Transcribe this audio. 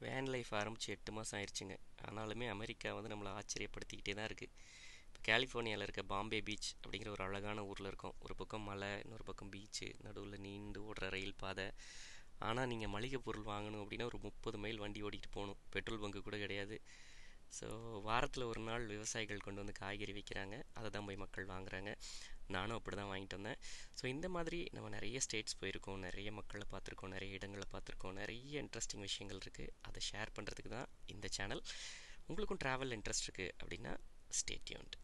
van life ஆரம்பித்து எட்டு மாதம் ஆயிடுச்சுங்க ஆனாலுமே அமெரிக்கா வந்து நம்மளை ஆச்சரியப்படுத்திக்கிட்டே தான் இருக்குது இப்போ கலிஃபோர்னியாவில் இருக்க பாம்பே பீச் அப்படிங்கிற ஒரு அழகான ஊரில் இருக்கோம் ஒரு பக்கம் மலை இன்னொரு பக்கம் பீச்சு நடுவில் நீண்டு ஓடுற ரயில் பாதை ஆனால் நீங்கள் மளிகை பொருள் வாங்கணும் அப்படின்னா ஒரு முப்பது மைல் வண்டி ஓடிக்கிட்டு போகணும் பெட்ரோல் பங்கு கூட கிடையாது ஸோ வாரத்தில் ஒரு நாள் விவசாயிகள் கொண்டு வந்து காய்கறி விற்கிறாங்க அதை தான் போய் மக்கள் வாங்குறாங்க நானும் அப்படி தான் வாங்கிட்டு வந்தேன் ஸோ இந்த மாதிரி நம்ம நிறைய ஸ்டேட்ஸ் போயிருக்கோம் நிறைய மக்களை பார்த்துருக்கோம் நிறைய இடங்களை பார்த்துருக்கோம் நிறைய இன்ட்ரெஸ்டிங் விஷயங்கள் இருக்குது அதை ஷேர் பண்ணுறதுக்கு தான் இந்த சேனல் உங்களுக்கும் ட்ராவல் இன்ட்ரெஸ்ட் இருக்குது அப்படின்னா ஸ்டேட்யூன்ட்